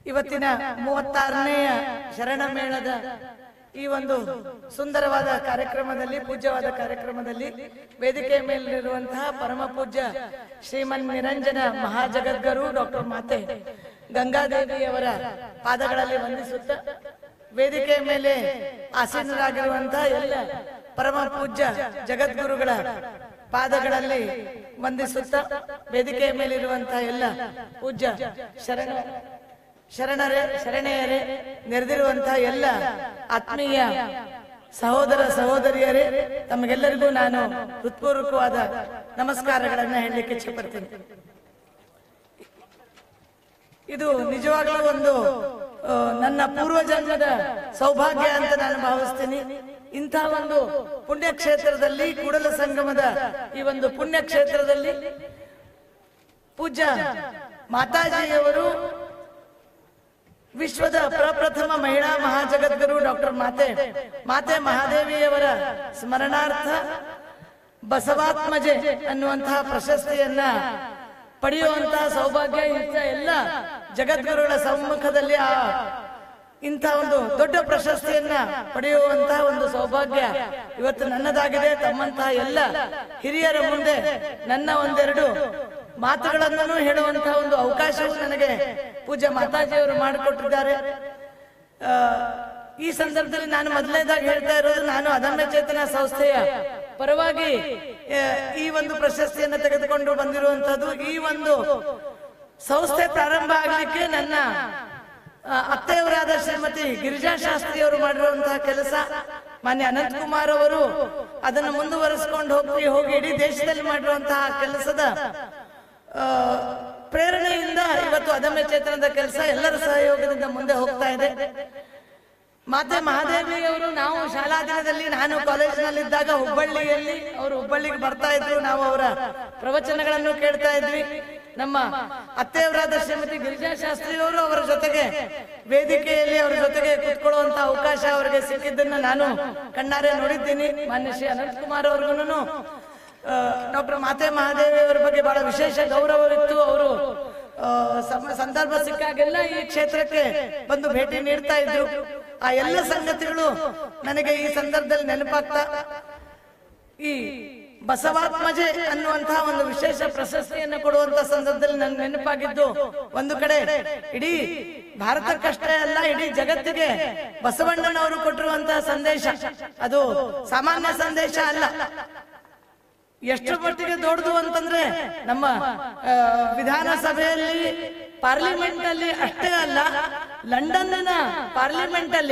ಇವತ್ತಿನ ಮೂವತ್ತಾರನೆಯ ಶರಣ ಮೇಳದ ಈ ಒಂದು ಸುಂದರವಾದ ಕಾರ್ಯಕ್ರಮದಲ್ಲಿ ಪೂಜ್ಯವಾದ ಕಾರ್ಯಕ್ರಮದಲ್ಲಿ ವೇದಿಕೆ ಮೇಲಿರುವಂತಹ ಪರಮ ಪೂಜ್ಯ ಶ್ರೀಮನ್ ನಿರಂಜನ ಮಹಾಜಗದ್ಗರು ಡಾಕ್ಟರ್ ಮಾತೆ ಗಂಗಾದೇವಿಯವರ ಪಾದಗಳಲ್ಲಿ ವಂದಿಸುತ್ತ ವೇದಿಕೆ ಮೇಲೆ ಆಸೀನರಾಗಿರುವಂತಹ ಎಲ್ಲ ಪರಮ ಪೂಜ್ಯ ಜಗದ್ಗುರುಗಳ ಪಾದಗಳಲ್ಲಿ ವಂದಿಸುತ್ತ ವೇದಿಕೆ ಮೇಲಿರುವಂತಹ ಎಲ್ಲ ಪೂಜ್ಯ ಶರಣ ಶರಣರೇ ಶರಣೆಯರೇ ನೆರೆದಿರುವಂತಹ ಎಲ್ಲ ಆತ್ಮೀಯ ಸಹೋದರ ಸಹೋದರಿಯರೇ ತಮಗೆಲ್ಲರಿಗೂ ನಾನು ಹೃತ್ಪೂರ್ವಕವಾದ ನಮಸ್ಕಾರಗಳನ್ನ ಹೇಳಲಿಕ್ಕೆ ಇಚ್ಛೆಪಡ್ತೀನಿ ಇದು ನಿಜವಾಗ್ಲೂ ಒಂದು ಆ, ನನ್ನ ಪೂರ್ವಜನ್ಮದ ಸೌಭಾಗ್ಯ ಅಂತ ನಾನು ಭಾವಿಸ್ತೀನಿ ಇಂಥ ಒಂದು ಪುಣ್ಯಕ್ಷೇತ್ರದಲ್ಲಿ ಕೂಡಲ ಸಂಗಮದ ಈ ಒಂದು ಪುಣ್ಯಕ್ಷೇತ್ರದಲ್ಲಿ ಪೂಜ್ಯ ಮಾತಾಜಿಯವರು ವಿಶ್ವದ ಪ್ರಪ್ರಥಮ ಮಹಿಳಾ ಮಹಾಜಗದ್ಗುರು ಡಾಕ್ಟರ್ ಮಾತೆ ಮಾತೆ ಮಹಾದೇವಿಯವರ ಸ್ಮರಣಾರ್ಥ ಬಸವಾತ್ಮಜೆ ಅನ್ನುವಂತಹ ಪ್ರಶಸ್ತಿಯನ್ನ ಪಡೆಯುವಂತಹ ಸೌಭಾಗ್ಯ ಇಂಥ ಎಲ್ಲ ಜಗದ್ಗುರುಗಳ ಸಮ್ಮುಖದಲ್ಲಿ ಆ ಇಂಥ ಒಂದು ದೊಡ್ಡ ಪ್ರಶಸ್ತಿಯನ್ನ ಪಡೆಯುವಂತಹ ಒಂದು ಸೌಭಾಗ್ಯ ಇವತ್ತು ನನ್ನದಾಗಿದೆ ತಮ್ಮಂತಹ ಎಲ್ಲ ಹಿರಿಯರ ಮುಂದೆ ನನ್ನ ಒಂದೆರಡು ಮಾತುಗಳನ್ನು ಹೇಳುವಂತಹ ಒಂದು ಅವಕಾಶವು ನನಗೆ ಪೂಜ್ಯ ಮಾತಾಜಿಯವರು ಮಾಡಿಕೊಟ್ಟಿದ್ದಾರೆ ಆ, ಈ ಸಂದರ್ಭದಲ್ಲಿ ನಾನು ಮೊದಲನೇದಾಗಿ ಹೇಳ್ತಾ ಇರೋದು ನಾನು ಅದಮ್ಯ ಚೇತನ ಸಂಸ್ಥೆಯ ಪರವಾಗಿ ಆ, ಈ ಒಂದು ಪ್ರಶಸ್ತಿಯನ್ನು ತೆಗೆದುಕೊಂಡು ಬಂದಿರುವಂತದ್ದು ಈ ಒಂದು ಸಂಸ್ಥೆ ಪ್ರಾರಂಭ ಆಗಲಿಕ್ಕೆ ನನ್ನ ಆ, ಅತ್ತೆಯವರಾದ ಶ್ರೀಮತಿ ಗಿರಿಜಾ ಶಾಸ್ತ್ರಿಯವರು ಮಾಡಿರುವಂತಹ ಕೆಲಸ ಮಾನ್ಯ ಅನಂತ್ ಕುಮಾರ್ ಅವರು ಅದನ್ನು ಮುಂದುವರಿಸಿಕೊಂಡು ಹೋಗಿ ಹೋಗಿ ಇಡೀ ದೇಶದಲ್ಲಿ ಮಾಡಿರುವಂತಹ ಕೆಲಸದ ಆ, ಪ್ರೇರಣೆಯಿಂದ ಇವತ್ತು ಅದಮ್ಯ ಚೇತನದ ಕೆಲಸ ಎಲ್ಲರ ಸಹಯೋಗದಿಂದ ಮುಂದೆ ಹೋಗ್ತಾ ಇದೆ ಮಾತೆ ಮಹಾದೇವಿಯವರು ನಾವು ಶಾಲಾ ದಿನದಲ್ಲಿ ನಾನು ಕಾಲೇಜಿನಲ್ಲಿದ್ದಾಗ ಹುಬ್ಬಳ್ಳಿಯಲ್ಲಿ ಅವರು ಹುಬ್ಬಳ್ಳಿಗೆ ಬರ್ತಾ ಇದ್ರು ನಾವು ಅವರ ಪ್ರವಚನಗಳನ್ನು ಕೇಳ್ತಾ ಇದ್ವಿ ನಮ್ಮ ಅತ್ತೆಯವರಾದ ಶ್ರೀಮತಿ ಗಿರಿಜಾ ಶಾಸ್ತ್ರಿಯವರು ಅವರ ಜೊತೆಗೆ ವೇದಿಕೆಯಲ್ಲಿ ಅವರ ಜೊತೆಗೆ ಕುತ್ಕೊಳ್ಳುವಂತ ಅವಕಾಶ ಅವರಿಗೆ ಸಿಕ್ಕಿದ್ದನ್ನ ನಾನು ಕಣ್ಣಾರೆ ನೋಡಿದ್ದೀನಿ ಮಾನ್ಯ ಶ್ರೀ ಅನಂತ್ ಕುಮಾರ್ ಅವ್ರಿಗೂ ಡಾಕ್ಟರ್ ಮಾತೆ ಮಹಾದೇವಿ ಅವರ ಬಗ್ಗೆ ಬಹಳ ವಿಶೇಷ ಗೌರವವಿತ್ತು ಅವರು ಆ, ಸಮ- ಸಂದರ್ಭ ಸಿಕ್ಕಾಗೆಲ್ಲ ಈ ಕ್ಷೇತ್ರಕ್ಕೆ ಬಂದು ಭೇಟಿ ನೀಡ್ತಾ ಇದ್ರು ಆ ಎಲ್ಲ ಸಂಗತಿಗಳು ನನಗೆ ಈ ಸಂದರ್ಭದಲ್ಲಿ ನೆನಪಾಗ್ತಾ ಈ ಬಸವಾತ್ಮಜೆ ಅನ್ನುವಂತಹ ಒಂದು ವಿಶೇಷ ಪ್ರಶಸ್ತಿಯನ್ನು ಕೊಡುವಂತ ಸಂದರ್ಭದಲ್ಲಿ ನನ್ಗೆ ನೆನಪಾಗಿದ್ದು ಒಂದು ಕಡೆ ಇಡೀ ಭಾರತಕ್ಕಷ್ಟೇ ಅಲ್ಲ ಇಡೀ ಜಗತ್ತಿಗೆ ಬಸವಣ್ಣನವರು ಕೊಟ್ಟಿರುವಂತಹ ಸಂದೇಶ ಅದು ಸಾಮಾನ್ಯ ಸಂದೇಶ ಅಲ್ಲ ಎಷ್ಟು ಮಟ್ಟಿಗೆ ದೊಡ್ಡದು ಅಂತಂದ್ರೆ ನಮ್ಮ ಆ, ವಿಧಾನಸಭೆಯಲ್ಲಿ ಪಾರ್ಲಿಮೆಂಟ್ ಅಲ್ಲಿ ಅಷ್ಟೇ ಅಲ್ಲ ಲಂಡನ್ನಿನ ಪಾರ್ಲಿಮೆಂಟ್ ಅಲ್ಲಿ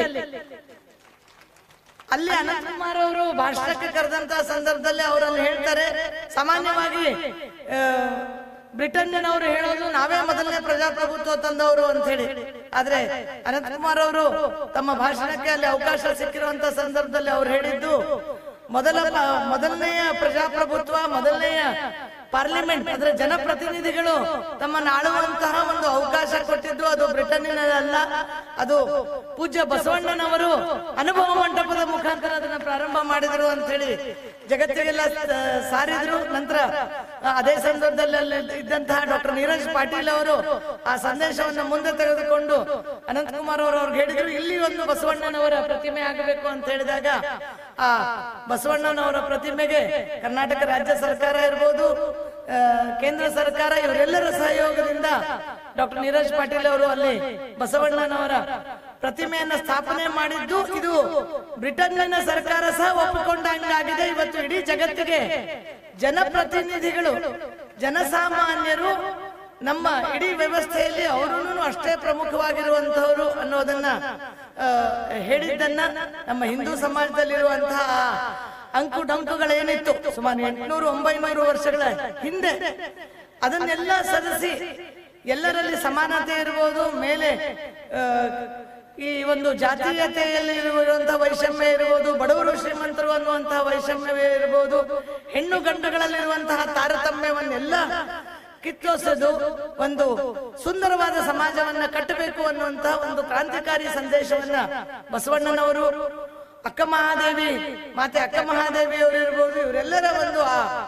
ಅಲ್ಲಿ ಅನಂತಕುಮಾರ್ ಅವರು ಭಾಷಣಕ್ಕೆ ಕರೆದಂತ ಸಂದರ್ಭದಲ್ಲಿ ಅವರಲ್ಲಿ ಹೇಳ್ತಾರೆ ಸಾಮಾನ್ಯವಾಗಿ ಆ, ಬ್ರಿಟನ್ನಿನವರು ಹೇಳೋದು ನಾವೇ ಮೊದಲನೇ ಪ್ರಜಾಪ್ರಭುತ್ವ ತಂದವರು ಅಂತ ಹೇಳಿ ಆದ್ರೆ ಅನಂತಕುಮಾರ್ ಅವರು ತಮ್ಮ ಭಾಷಣಕ್ಕೆ ಅಲ್ಲಿ ಅವಕಾಶ ಸಿಕ್ಕಿರುವಂತ ಸಂದರ್ಭದಲ್ಲಿ ಅವ್ರು ಹೇಳಿದ್ದು ಮೊದಲ ಪ- ಮೊದಲನೆಯ ಪ್ರಜಾಪ್ರಭುತ್ವ ಮೊದಲನೆಯ ಪಾರ್ಲಿಮೆಂಟ್ ಅಂದ್ರೆ ಜನಪ್ರತಿನಿಧಿಗಳು ತಮ್ಮನ್ನು ಆಳುವಂತಹ ಒಂದು ಅವಕಾಶ ಕೊಟ್ಟಿದ್ದು ಅದು ಬ್ರಿಟನ್ನಿನಲ್ಲ ಅದು ಪೂಜ್ಯ ಬಸವಣ್ಣನವರು ಅನುಭವ ಮಂಟಪದ ಮುಖಾಂತರ ಅದನ್ನ ಪ್ರಾರಂಭ ಮಾಡಿದ್ರು ಅಂತ ಹೇಳಿ ಜಗತ್ತಿಗೆಲ್ಲ ಆ, ಸಾರಿದ್ರು ನಂತರ ಆ, ಅದೇ ಸಂದರ್ಭದಲ್ಲಿ ಅಲ್ಲಿ ಇದ್ದಂತಹ ಡಾಕ್ಟರ್ ನೀರಜ್ ಪಾಟೀಲ್ ಅವರು ಆ ಸಂದೇಶವನ್ನು ಮುಂದೆ ತೆಗೆದುಕೊಂಡು ಅನಂತಕುಮಾರ್ ಅವರು ಅವ್ರಿಗೆ ಹೇಳಿದ್ರು ಇಲ್ಲಿ ಒಂದು ಬಸವಣ್ಣನವರ ಪ್ರತಿಮೆ ಆಗಬೇಕು ಅಂತ ಹೇಳಿದಾಗ ಆ ಬಸವಣ್ಣನವರ ಪ್ರತಿಮೆಗೆ ಕರ್ನಾಟಕ ರಾಜ್ಯ ಸರ್ಕಾರ ಇರ್ಬೋದು ಆ, ಕೇಂದ್ರ ಸರ್ಕಾರ ಇವರೆಲ್ಲರ ಸಹಯೋಗದಿಂದ ಡಾಕ್ಟರ್ ನೀರಜ್ ಪಾಟೀಲ್ ಅವರು ಅಲ್ಲಿ ಬಸವಣ್ಣನವರ ಪ್ರತಿಮೆಯನ್ನ ಸ್ಥಾಪನೆ ಮಾಡಿದ್ದು ಇದು ಬ್ರಿಟನ್ನಿನ ಸರ್ಕಾರ ಸಹ ಒಪ್ಪಿಕೊಂಡಂಗಾಗಿದೆ ಇವತ್ತು ಇಡೀ ಜಗತ್ತಿಗೆ ಜನಪ್ರತಿನಿಧಿಗಳು ಜನಸಾಮಾನ್ಯರು ನಮ್ಮ ಇಡೀ ವ್ಯವಸ್ಥೆಯಲ್ಲಿ ಅವರೂ ಅಷ್ಟೇ ಪ್ರಮುಖವಾಗಿರುವಂತಹವರು ಅನ್ನೋದನ್ನ ಆ, ಹೇಳಿದ್ದನ್ನ ನಮ್ಮ ಹಿಂದೂ ಸಮಾಜದಲ್ಲಿರುವಂತಹ ಅಂಕು ಡಂಕುಗಳೇನಿತ್ತು ಸುಮಾರು ಎಂಟುನೂರು ಒಂಬೈನೂರು ವರ್ಷಗಳ ಹಿಂದೆ ಅದನ್ನೆಲ್ಲ ಸರಿಸಿ ಎಲ್ಲರಲ್ಲಿ ಸಮಾನತೆ ಇರ್ಬೋದು ಮೇಲೆ ಆ, ಈ ಒಂದು ಜಾತೀಯತೆಯಲ್ಲಿ ಇರುವಂತಹ ವೈಷಮ್ಯ ಇರ್ಬೋದು ಬಡವರು ಶ್ರೀಮಂತರು ಅನ್ನುವಂತಹ ವೈಷಮ್ಯವೇ ಇರಬಹುದು ಹೆಣ್ಣು ಗಂಡುಗಳಲ್ಲಿರುವಂತಹ ತಾರತಮ್ಯವನ್ನೆಲ್ಲ ಕಿತ್ತೋಸದು ಒಂದು ಸುಂದರವಾದ ಸಮಾಜವನ್ನ ಕಟ್ಟಬೇಕು ಅನ್ನುವಂತಹ ಒಂದು ಕ್ರಾಂತಿಕಾರಿ ಸಂದೇಶವನ್ನ ಬಸವಣ್ಣನವರು ಅಕ್ಕ ಮಹಾದೇವಿ ಮಾತೆ ಅಕ್ಕ ಮಹಾದೇವಿ ಅವರು ಇರ್ಬೋದು ಇವರೆಲ್ಲರ ಒಂದು ಆ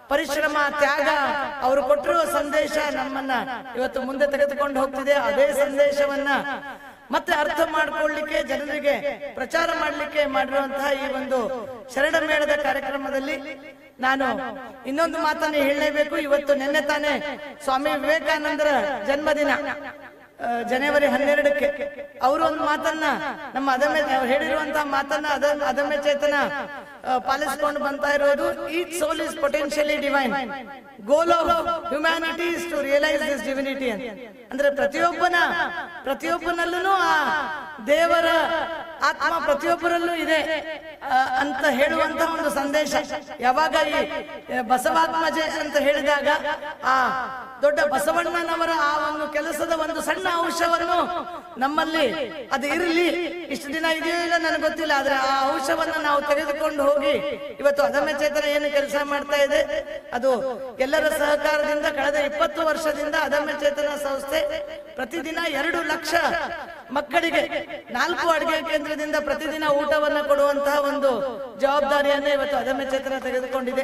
ಪರಿಶ್ರಮ ತ್ಯಾಗ ಅವರು ಕೊಟ್ಟಿರುವ ಸಂದೇಶ ನಮ್ಮನ್ನ ಇವತ್ತು ಮುಂದೆ ತೆಗೆದುಕೊಂಡು ಹೋಗ್ತಿದೆ ಅದೇ ಸಂದೇಶವನ್ನ ಮತ್ತೆ ಅರ್ಥ ಮಾಡ್ಕೊಳ್ಳಿಕ್ಕೆ ಜನರಿಗೆ ಪ್ರಚಾರ ಮಾಡಲಿಕ್ಕೆ ಮಾಡಿರುವಂತಹ ಈ ಒಂದು ಶರಣ ಮೇಳದ ಕಾರ್ಯಕ್ರಮದಲ್ಲಿ ನಾನು ಇನ್ನೊಂದು ಮಾತನ್ನು ಹೇಳಲೇಬೇಕು ಇವತ್ತು ನಿನ್ನೆ ತಾನೇ ಸ್ವಾಮಿ ವಿವೇಕಾನಂದರ ಜನ್ಮದಿನ ಆ, ಜನವರಿ ಹನ್ನೆರಡಕ್ಕೆ ಅವರು ಒಂದು ಮಾತನ್ನ ನಮ್ಮ ಅದಮ್ಯ ಅವ್ರು ಹೇಳಿರುವಂತಹ ಮಾತನ್ನ ಅದ ಅದಮ್ಯ ಚೇತನ ಆ, ಪಾಲಿಸ್ಕೊಂಡು ಬಂತಾ ಇರೋದು each soul is potentially divine goal of humanity is to realise this divinity ಅಂತ ಅಂದ್ರೆ ಪ್ರತಿಯೊಬ್ಬನ ಪ್ರತಿಯೊಬ್ಬನಲ್ಲೂ ಆ ದೇವರ ಆತ್ಮ ಪ್ರತಿಯೊಬ್ಬರಲ್ಲೂ ಇದೆ ಆ, ಅಂತ ಹೇಳುವಂತ ಒಂದು ಸಂದೇಶ ಯಾವಾಗ ಈ ಬಸವಾತ್ಮಜೆ ಅಂತ ಹೇಳಿದಾಗ ಆ ದೊಡ್ಡ ಬಸವಣ್ಣನವರ ಆ ಒಂದು ಕೆಲಸದ ಒಂದು ಸಣ್ಣ ಅಂಶವನ್ನು ನಮ್ಮಲ್ಲಿ ಅದು ಇರಲಿ ಇಷ್ಟು ದಿನ ಇದೆಯೋ ಇಲ್ಲ ನನಗೆ ಗೊತ್ತಿಲ್ಲ ಆದ್ರೆ ಆ ಅಂಶವನ್ನು ನಾವು ತೆಗೆದುಕೊಂಡು ಹೋಗಿ ಇವತ್ತು ಅದಮ್ಯ ಚೇತನ ಏನು ಕೆಲಸ ಮಾಡ್ತಾ ಇದೆ ಅದು ಎಲ್ಲರ ಸಹಕಾರದಿಂದ ಕಳೆದ ಇಪ್ಪತ್ತು ವರ್ಷದಿಂದ ಅದಮ್ಯ ಚೇತನ ಸಂಸ್ಥೆ ಪ್ರತಿದಿನ ಎರಡು ಲಕ್ಷ ಮಕ್ಕಳಿಗೆ ನಾಲ್ಕು ಅಡುಗೆ ಕೇಂದ್ರದಿಂದ ಪ್ರತಿದಿನ ಊಟವನ್ನು ಕೊಡುವಂತಹ ಒಂದು ಜವಾಬ್ದಾರಿಯನ್ನು ಇವತ್ತು ಅದಮ್ಯ ಚೇತನ ತೆಗೆದುಕೊಂಡಿದೆ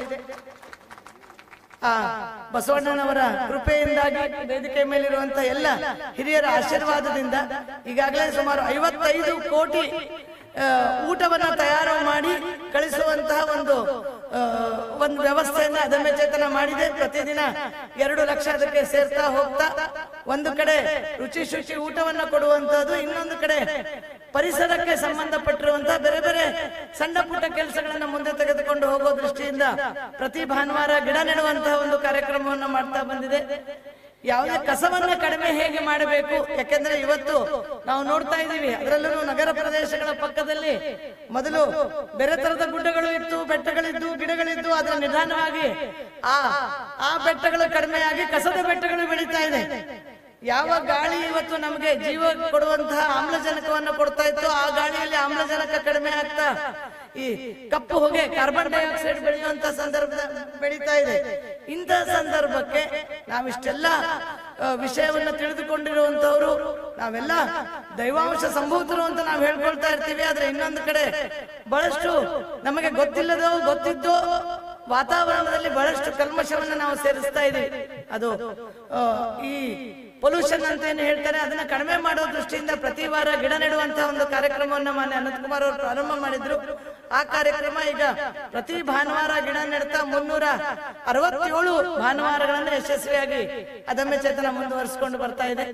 ಆ ಬಸವಣ್ಣನವರ ಕೃಪೆಯಿಂದಾಗಿ ವೇದಿಕೆ ಮೇಲಿರುವಂತಹ ಎಲ್ಲ ಹಿರಿಯರ ಆಶೀರ್ವಾದದಿಂದ ಈಗಾಗಲೇ ಸುಮಾರು ಐವತ್ತೈದು ಕೋಟಿ ಆ, ಊಟವನ್ನ ತಯಾರು ಮಾಡಿ ಕಳಿಸುವಂತಹ ಒಂದು ಆ, ಒಂದು ವ್ಯವಸ್ಥೆಯನ್ನ ಅದಮ್ಯ ಚೇತನ ಮಾಡಿದೆ ಪ್ರತಿದಿನ ಎರಡು ಲಕ್ಷ ಅದಕ್ಕೆ ಸೇರ್ತಾ ಹೋಗ್ತಾ ಒಂದು ಕಡೆ ರುಚಿ ಶುಚಿ ಊಟವನ್ನ ಕೊಡುವಂತಹದ್ದು ಇನ್ನೊಂದು ಕಡೆ ಪರಿಸರಕ್ಕೆ ಸಂಬಂಧಪಟ್ಟಿರುವಂತಹ ಬೇರೆ ಬೇರೆ ಸಣ್ಣ ಪುಟ್ಟ ಕೆಲಸಗಳನ್ನ ಮುಂದೆ ತೆಗೆದುಕೊಂಡು ಹೋಗೋ ದೃಷ್ಟಿಯಿಂದ ಪ್ರತಿ ಭಾನುವಾರ ಗಿಡ ನೆಡುವಂತಹ ಒಂದು ಕಾರ್ಯಕ್ರಮವನ್ನು ಮಾಡ್ತಾ ಬಂದಿದೆ ಯಾವುದೇ ಕಸವನ್ನ ಕಡಿಮೆ ಹೇಗೆ ಮಾಡಬೇಕು ಯಾಕೆಂದ್ರೆ ಇವತ್ತು ನಾವು ನೋಡ್ತಾ ಇದ್ದೀವಿ ಅದರಲ್ಲೂ ನಗರ ಪ್ರದೇಶಗಳ ಪಕ್ಕದಲ್ಲಿ ಮೊದಲು ಬೇರೆ ತರದ ಗುಡ್ಡಗಳು ಇತ್ತು ಬೆಟ್ಟಗಳಿದ್ದು ಗಿಡಗಳಿದ್ದು ಅದರ ನಿಧಾನವಾಗಿ ಆ ಆ ಬೆಟ್ಟಗಳು ಕಡಿಮೆಯಾಗಿ ಕಸದ ಬೆಟ್ಟಗಳು ಬೆಳೀತಾ ಇದೆ ಯಾವ ಗಾಳಿ ಇವತ್ತು ನಮಗೆ ಜೀವ ಕೊಡುವಂತಹ ಆಮ್ಲಜನಕವನ್ನು ಕೊಡ್ತಾ ಇತ್ತು ಆ ಗಾಳಿಯಲ್ಲಿ ಆಮ್ಲಜನಕ ಕಡಿಮೆ ಆಗ್ತಾ ಈ ಕಪ್ಪು ಹೊಗೆ ಕಾರ್ಬನ್ ಡೈಆಕ್ಸೈಡ್ ಬೆಳೆಯುವಂತ ಸಂದರ್ಭ ಬೆಳೀತಾ ಇದೆ ಇಂತಹ ಸಂದರ್ಭಕ್ಕೆ ನಾವಿಷ್ಟೆಲ್ಲ ಆ, ವಿಷಯವನ್ನು ತಿಳಿದುಕೊಂಡಿರುವಂತವರು ನಾವೆಲ್ಲ ದೈವಾಂಶ ಸಂಭೂತರು ಅಂತ ನಾವು ಹೇಳ್ಕೊಳ್ತಾ ಇರ್ತೀವಿ ಆದ್ರೆ ಇನ್ನೊಂದು ಕಡೆ ಬಹಳಷ್ಟು ನಮಗೆ ಗೊತ್ತಿಲ್ಲದೋ ಗೊತ್ತಿದ್ದೋ ವಾತಾವರಣದಲ್ಲಿ ಬಹಳಷ್ಟು ಕಲ್ಮಶವನ್ನು ನಾವು ಸೇರಿಸ್ತಾ ಇದ್ದೀವಿ ಅದು ಆ, ಈ ಪೊಲ್ಯೂಷನ್ ಅಂತ ಏನು ಹೇಳ್ತಾರೆ ಅದನ್ನ ಕಡಿಮೆ ಮಾಡೋ ದೃಷ್ಟಿಯಿಂದ ಪ್ರತಿ ವಾರ ಗಿಡ ನೆಡುವಂತಹ ಒಂದು ಕಾರ್ಯಕ್ರಮವನ್ನು ಮಾನ್ಯ ಅನಂತ್ ಕುಮಾರ್ ಅವರು ಪ್ರಾರಂಭ ಮಾಡಿದ್ರು ಆ ಕಾರ್ಯಕ್ರಮ ಈಗ ಪ್ರತಿ ಭಾನುವಾರ ಗಿಡ ನೆಡ್ತಾ ಮುನ್ನೂರ ಅರವತ್ತೇಳು ಭಾನುವಾರಗಳನ್ನು ಯಶಸ್ವಿಯಾಗಿ ಅದಮ್ಯ ಚೇತನ ಮುಂದುವರಿಸಿಕೊಂಡು ಬರ್ತಾ ಇದೆ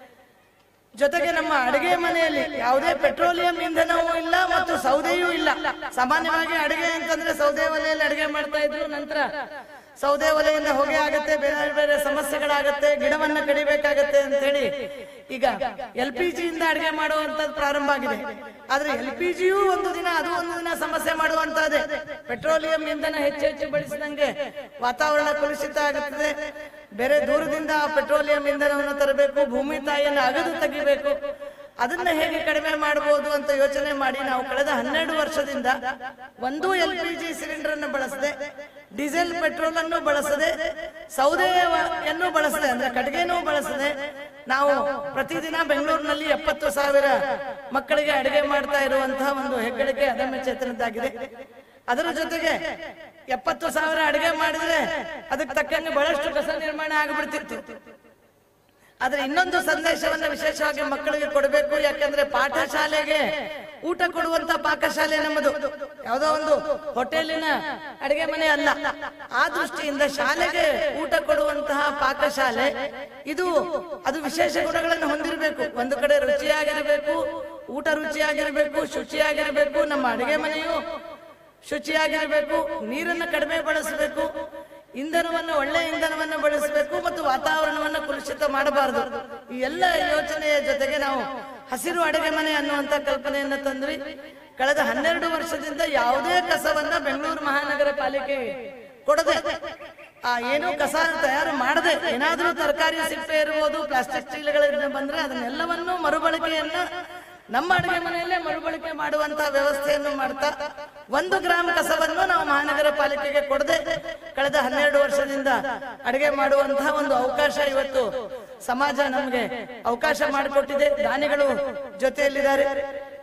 ಜೊತೆಗೆ ನಮ್ಮ ಅಡಿಗೆ ಮನೆಯಲ್ಲಿ ಯಾವುದೇ ಪೆಟ್ರೋಲಿಯಂ ಇಂಧನವೂ ಇಲ್ಲ ಮತ್ತು ಸೌದೆಯೂ ಇಲ್ಲ ಸಾಮಾನ್ಯವಾಗಿ ಅಡಿಗೆ ಅಂತಂದ್ರೆ ಸೌದೆ ಒಲೆಯಲ್ಲಿ ಅಡಿಗೆ ಮಾಡ್ತಾ ಇದ್ರು ನಂತರ ಸೌದೆ ಒಲೆಯಿಂದ ಹೊಗೆ ಆಗತ್ತೆ ಬೇರೆ ಬೇರೆ ಸಮಸ್ಯೆಗಳಾಗತ್ತೆ ಗಿಡವನ್ನ ಕಡಿಬೇಕಾಗತ್ತೆ ಅಂತ ಹೇಳಿ ಈಗ ಎಲ್ ಪಿ ಜಿಯಿಂದ ಅಡಿಗೆ ಮಾಡುವಂತದ್ದು ಪ್ರಾರಂಭ ಆಗಿದೆ ಆದ್ರೆ ಎಲ್ ಪಿ ಜಿಯೂ ಒಂದು ದಿನ ಅದು ಒಂದು ದಿನ ಸಮಸ್ಯೆ ಮಾಡುವಂತಹದ್ದೇ ಪೆಟ್ರೋಲಿಯಂ ಇಂಧನ ಹೆಚ್ಚು ಹೆಚ್ಚು ಬಳಸಿದಂಗೆ ವಾತಾವರಣ ಕಲುಷಿತ ಆಗುತ್ತದೆ ಬೇರೆ ದೂರದಿಂದ ಆ ಪೆಟ್ರೋಲಿಯಂ ಇಂಧನವನ್ನು ತರಬೇಕು ಭೂಮಿ ತಾಯಿಯನ್ನು ಅಗದು ತೆಗಿಬೇಕು ಅದನ್ನ ಹೇಗೆ ಕಡಿಮೆ ಮಾಡಬಹುದು ಅಂತ ಯೋಚನೆ ಮಾಡಿ ನಾವು ಕಳೆದ ಹನ್ನೆರಡು ವರ್ಷದಿಂದ ಒಂದು ಎಲ್ ಪಿ ಜಿ ಸಿಲಿಂಡರ್ ಅನ್ನು ಬಳಸದೆ ಡೀಸೆಲ್ ಪೆಟ್ರೋಲ್ ಅನ್ನು ಬಳಸದೆ ಸೌದೆಯನ್ನು ಬಳಸದೆ ಅಂದ್ರೆ ಕಟ್ಟಿಗೆನೂ ಬಳಸದೆ ನಾವು ಪ್ರತಿದಿನ ಬೆಂಗಳೂರಿನಲ್ಲಿ ಎಪ್ಪತ್ತು ಸಾವಿರ ಮಕ್ಕಳಿಗೆ ಅಡಿಗೆ ಮಾಡ್ತಾ ಇರುವಂತಹ ಒಂದು ಹೆಗ್ಗಳಿಕೆ ಅದಮ್ಯ ಚೇತನದ್ದಾಗಿದೆ ಅದರ ಜೊತೆಗೆ ಎಪ್ಪತ್ತು ಸಾವಿರ ಅಡಿಗೆ ಮಾಡಿದ್ರೆ ಅದಕ್ಕೆ ತಕ್ಕಂಗೆ ಬಹಳಷ್ಟು ಕಸ ನಿರ್ಮಾಣ ಆಗಿಬಿಡ್ತಿತ್ತು ಆದ್ರೆ ಇನ್ನೊಂದು ಸಂದೇಶವನ್ನ ವಿಶೇಷವಾಗಿ ಮಕ್ಕಳಿಗೆ ಕೊಡಬೇಕು ಯಾಕಂದ್ರೆ ಪಾಠಶಾಲೆಗೆ ಊಟ ಕೊಡುವಂತ ಪಾಕಶಾಲೆ ನಮ್ಮದು ಯಾವುದೋ ಒಂದು ಹೋಟೆಲಿನ ಅಡಿಗೆ ಮನೆ ಅಲ್ಲ ಆ ದೃಷ್ಟಿಯಿಂದ ಶಾಲೆಗೆ ಊಟ ಕೊಡುವಂತಹ ಪಾಕಶಾಲೆ ಇದು ಅದು ವಿಶೇಷ ಗುಣಗಳನ್ನು ಹೊಂದಿರಬೇಕು ಒಂದು ಕಡೆ ರುಚಿಯಾಗಿರಬೇಕು ಊಟ ರುಚಿಯಾಗಿರಬೇಕು ಶುಚಿಯಾಗಿರಬೇಕು ನಮ್ಮ ಅಡಿಗೆ ಮನೆಯು ಶುಚಿಯಾಗಿರಬೇಕು ನೀರನ್ನು ಕಡಿಮೆ ಬಳಸಬೇಕು ಇಂಧನವನ್ನು ಒಳ್ಳೆ ಇಂಧನವನ್ನು ಬಳಸಬೇಕು ಮತ್ತು ವಾತಾವರಣವನ್ನು ಕಲುಷಿತ ಮಾಡಬಾರದು ಈ ಎಲ್ಲ ಯೋಚನೆಯ ಜೊತೆಗೆ ನಾವು ಹಸಿರು ಅಡುಗೆ ಮನೆ ಅನ್ನುವಂತ ಕಲ್ಪನೆಯನ್ನ ತಂದ್ವಿ ಕಳೆದ ಹನ್ನೆರಡು ವರ್ಷದಿಂದ ಯಾವುದೇ ಕಸವನ್ನ ಬೆಂಗಳೂರು ಮಹಾನಗರ ಪಾಲಿಕೆ ಕೊಡದೆ ಆ ಏನು ಕಸ ತಯಾರು ಮಾಡದೆ ಏನಾದ್ರೂ ತರಕಾರಿ ಸಿಪ್ಪೆ ಇರ್ಬೋದು ಪ್ಲಾಸ್ಟಿಕ್ ಚೀಲಗಳಿಂದ ಬಂದ್ರೆ ಅದನ್ನೆಲ್ಲವನ್ನೂ ಮರುಬಳಕೆಯನ್ನ ನಮ್ಮ ಅಡುಗೆ ಮನೆಯಲ್ಲೇ ಮರುಬಳಕೆ ಮಾಡುವಂತಹ ವ್ಯವಸ್ಥೆಯನ್ನು ಮಾಡ್ತಾ ಒಂದು ಗ್ರಾಮ್ ಕಸವನ್ನು ನಾವು ಮಹಾನಗರ ಪಾಲಿಕೆಗೆ ಕೊಡದೆ ಕಳೆದ ಹನ್ನೆರಡು ವರ್ಷದಿಂದ ಅಡುಗೆ ಮಾಡುವಂತಹ ಒಂದು ಅವಕಾಶ ಇವತ್ತು ಸಮಾಜ ನಮಗೆ ಅವಕಾಶ ಮಾಡಿಕೊಟ್ಟಿದೆ ದಾನಿಗಳು ಜೊತೆಯಲ್ಲಿದ್ದಾರೆ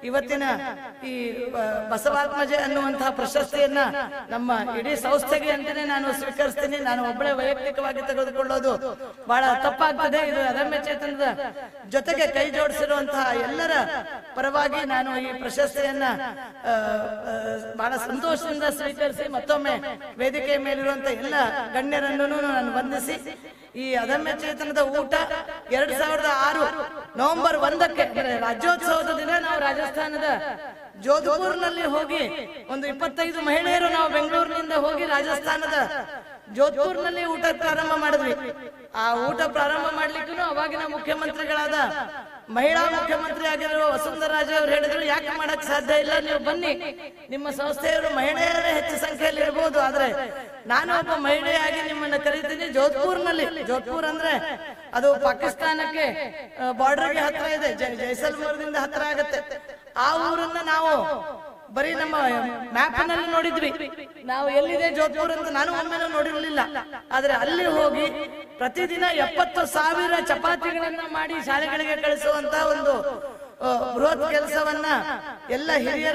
ಇವತ್ತಿನ ಈ ಬ- ಬಸವಾತ್ಮಜೆ ಅನ್ನುವಂತಹ ಪ್ರಶಸ್ತಿಯನ್ನ ನಮ್ಮ ಇಡೀ ಸಂಸ್ಥೆಗೆ ಅಂತಾನೆ ನಾನು ಸ್ವೀಕರಿಸ್ತೀನಿ ನಾನು ಒಬ್ಬಳೇ ವೈಯಕ್ತಿಕವಾಗಿ ತೆಗೆದುಕೊಳ್ಳೋದು ಬಹಳ ತಪ್ಪಾಗ್ತದೆ ಇದು ಅದಮ್ಯ ಚೇತನದ ಜೊತೆಗೆ ಕೈ ಜೋಡಿಸಿರುವಂತಹ ಎಲ್ಲರ ಪರವಾಗಿ ನಾನು ಈ ಪ್ರಶಸ್ತಿಯನ್ನ ಆ, ಆ, ಬಹಳ ಸಂತೋಷದಿಂದ ಸ್ವೀಕರಿಸಿ ಮತ್ತೊಮ್ಮೆ ವೇದಿಕೆಯ ಮೇಲಿರುವಂತಹ ಎಲ್ಲ ಗಣ್ಯರನ್ನು ನಾನು ವಂದಿಸಿ ಈ ಅದಮ್ಯ ಚೇತನದ ಊಟ ಎರಡ್ ಸಾವಿರದ ಆರು ನವೆಂಬರ್ ಒಂದಕ್ಕೆ ಅಂದ್ರೆ ರಾಜ್ಯೋತ್ಸವದ ದಿನ ನಾವು ರಾಜಸ್ಥಾನದ ಜೋಧ್ಪುರ್ನಲ್ಲಿ ಹೋಗಿ ಒಂದು ಇಪ್ಪತ್ತೈದು ಮಹಿಳೆಯರು ನಾವು ಬೆಂಗಳೂರಿನಿಂದ ಹೋಗಿ ರಾಜಸ್ಥಾನದ ಜೋಧ್ಪುರ್ನಲ್ಲಿ ಊಟ ಪ್ರಾರಂಭ ಮಾಡಿದ್ವಿ ಆ ಊಟ ಪ್ರಾರಂಭ ಮಾಡ್ಲಿಕ್ಕೂ ಅವಾಗಿನ ಮುಖ್ಯಮಂತ್ರಿಗಳಾದ ಮಹಿಳಾ ಮುಖ್ಯಮಂತ್ರಿ ಆಗಿರುವ ವಸುಂಧರಾಜೆ ಅವರು ಹೇಳಿದ್ರು ಯಾಕೆ ಮಾಡಕ್ ಸಾಧ್ಯ ಇಲ್ಲ ನೀವು ಬನ್ನಿ ನಿಮ್ಮ ಸಂಸ್ಥೆಯವರು ಮಹಿಳೆಯರೇ ಹೆಚ್ಚು ಸಂಖ್ಯೆಯಲ್ಲಿ ಇರಬಹುದು ಆದ್ರೆ ನಾನು ಒಬ್ಬ ಮಹಿಳೆಯಾಗಿ ನಿಮ್ಮನ್ನ ಕರೀತೀನಿ ಜೋಧ್ಪುರ್ನಲ್ಲಿ ಜೋಧ್ಪುರ್ ಅಂದ್ರೆ ಅದು ಪಾಕಿಸ್ತಾನಕ್ಕೆ ಬಾರ್ಡರ್ಗೆ ಹತ್ರ ಇದೆ ಜೈ- ಜೈಸಲ್ಮೇರ್ದಿಂದ ಹತ್ರ ಆಗತ್ತೆ ಆ ಊರನ್ನ ನಾವು ಬರೀ ನಮ್ಮ ಮ್ಯಾಪಿನಲ್ಲಿ ನೋಡಿದ್ವಿ ನಾವು ಎಲ್ಲಿದೆ ಜೋಧ್ಪುರ್ ಅಂತ ನಾನು ಒಮ್ಮೆನೂ ನೋಡಿರಲಿಲ್ಲ ಆದ್ರೆ ಅಲ್ಲಿ ಹೋಗಿ ಪ್ರತಿದಿನ ಎಪ್ಪತ್ತು ಸಾವಿರ ಚಪಾತಿಗಳನ್ನ ಮಾಡಿ ಶಾಲೆಗಳಿಗೆ ಕಳಿಸುವಂತ ಒಂದು ಆ, ಬೃಹತ್ ಕೆಲಸವನ್ನ ಎಲ್ಲ ಹಿರಿಯರ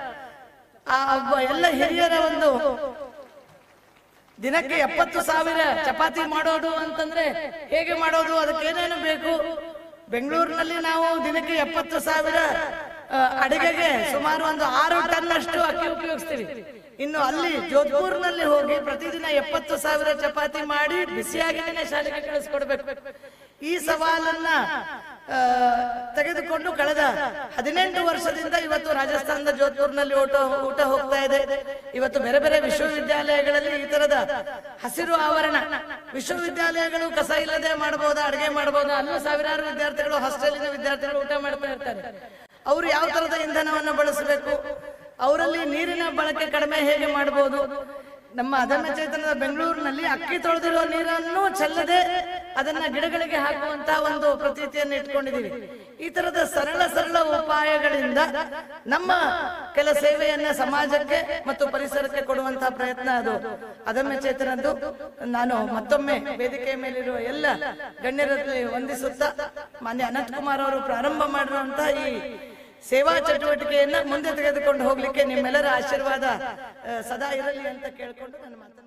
ಆ ಒಬ್ಬ ಎಲ್ಲ ಹಿರಿಯರ ಒಂದು ದಿನಕ್ಕೆ ಎಪ್ಪತ್ತು ಸಾವಿರ ಚಪಾತಿ ಮಾಡೋದು ಅಂತಂದ್ರೆ ಹೇಗೆ ಮಾಡೋದು ಅದಕ್ಕೆ ಏನೇನು ಬೇಕು ಬೆಂಗಳೂರಿನಲ್ಲಿ ನಾವು ದಿನಕ್ಕೆ ಎಪ್ಪತ್ತು ಸಾವಿರ ಆ, ಅಡಿಗೆಗೆ ಸುಮಾರು ಒಂದು ಆರು ಟನ್ ಅಷ್ಟು ಅಕ್ಕಿ ಉಪಯೋಗಿಸ್ತೀವಿ ಇನ್ನು ಅಲ್ಲಿ ಜೋಧ್ಪುರ್ನಲ್ಲಿ ಹೋಗಿ ಪ್ರತಿದಿನ ಎಪ್ಪತ್ತು ಸಾವಿರ ಚಪಾತಿ ಮಾಡಿ ಬಿಸಿಯಾಗಿನೇ ಶಾಲೆಗೆ ಕಳಿಸ್ಕೊಡ್ಬೇಕು ಈ ಸವಾಲನ್ನ ಆ, ತೆಗೆದುಕೊಂಡು ಕಳೆದ ಹದಿನೆಂಟು ವರ್ಷದಿಂದ ಇವತ್ತು ರಾಜಸ್ಥಾನದ ಜೋಧ್ಪುರ್ನಲ್ಲಿ ಊಟ ಊಟ ಹೋಗ್ತಾ ಇದೆ ಇವತ್ತು ಬೇರೆ ಬೇರೆ ವಿಶ್ವವಿದ್ಯಾಲಯಗಳಲ್ಲಿ ಈ ತರದ ಹಸಿರು ಆವರಣ ವಿಶ್ವವಿದ್ಯಾಲಯಗಳು ಕಸ ಇಲ್ಲದೆ ಮಾಡಬಹುದಾ ಅಡಿಗೆ ಮಾಡಬಹುದಾ ಅಲ್ಲೂ ಸಾವಿರಾರು ವಿದ್ಯಾರ್ಥಿಗಳು ಹಾಸ್ಟೆಲಿನ ವಿದ್ಯಾರ್ಥಿಗಳು ಊಟ ಮಾಡ್ತಾ ಇರ್ತಾರೆ ಅವರು ಯಾವ ತರದ ಇಂಧನವನ್ನು ಬಳಸಬೇಕು ಅವರಲ್ಲಿ ನೀರಿನ ಬಳಕೆ ಕಡಿಮೆ ಹೇಗೆ ಮಾಡಬಹುದು ನಮ್ಮ ಅದಮ್ಯ ಚೇತನದ ಬೆಂಗಳೂರಿನಲ್ಲಿ ಅಕ್ಕಿ ತೊಳೆದಿರೋ ನೀರನ್ನು ಚೆಲ್ಲದೆ ಅದನ್ನ ಗಿಡಗಳಿಗೆ ಹಾಕುವಂತ ಒಂದು ಪ್ರತೀತಿಯನ್ನು ಇಟ್ಕೊಂಡಿದೀವಿ ಈ ತರದ ಸರಳ ಸರಳ ಉಪಾಯಗಳಿಂದ ನಮ್ಮ ಕೆಲ ಸೇವೆಯನ್ನ ಸಮಾಜಕ್ಕೆ ಮತ್ತು ಪರಿಸರಕ್ಕೆ ಕೊಡುವಂತಹ ಪ್ರಯತ್ನ ಅದು ಅದಮ್ಯ ಚೇತನದ್ದು ನಾನು ಮತ್ತೊಮ್ಮೆ ವೇದಿಕೆಯ ಮೇಲಿರುವ ಎಲ್ಲ ಗಣ್ಯರಲ್ಲಿ ವಂದಿಸುತ್ತಾ ಮಾನ್ಯ ಅನಂತ್ ಕುಮಾರ್ ಅವರು ಪ್ರಾರಂಭ ಮಾಡಿರುವಂತಹ ಈ ಸೇವಾ ಚಟುವಟಿಕೆಯನ್ನ ಮುಂದೆ ತೆಗೆದುಕೊಂಡು ಹೋಗ್ಲಿಕ್ಕೆ ನಿಮ್ಮೆಲ್ಲರ ಆಶೀರ್ವಾದ ಆ, ಸದಾ ಇರಲಿ ಅಂತ ಕೇಳ್ಕೊಂಡು ನನ್ನ ಮಾತನ್ನು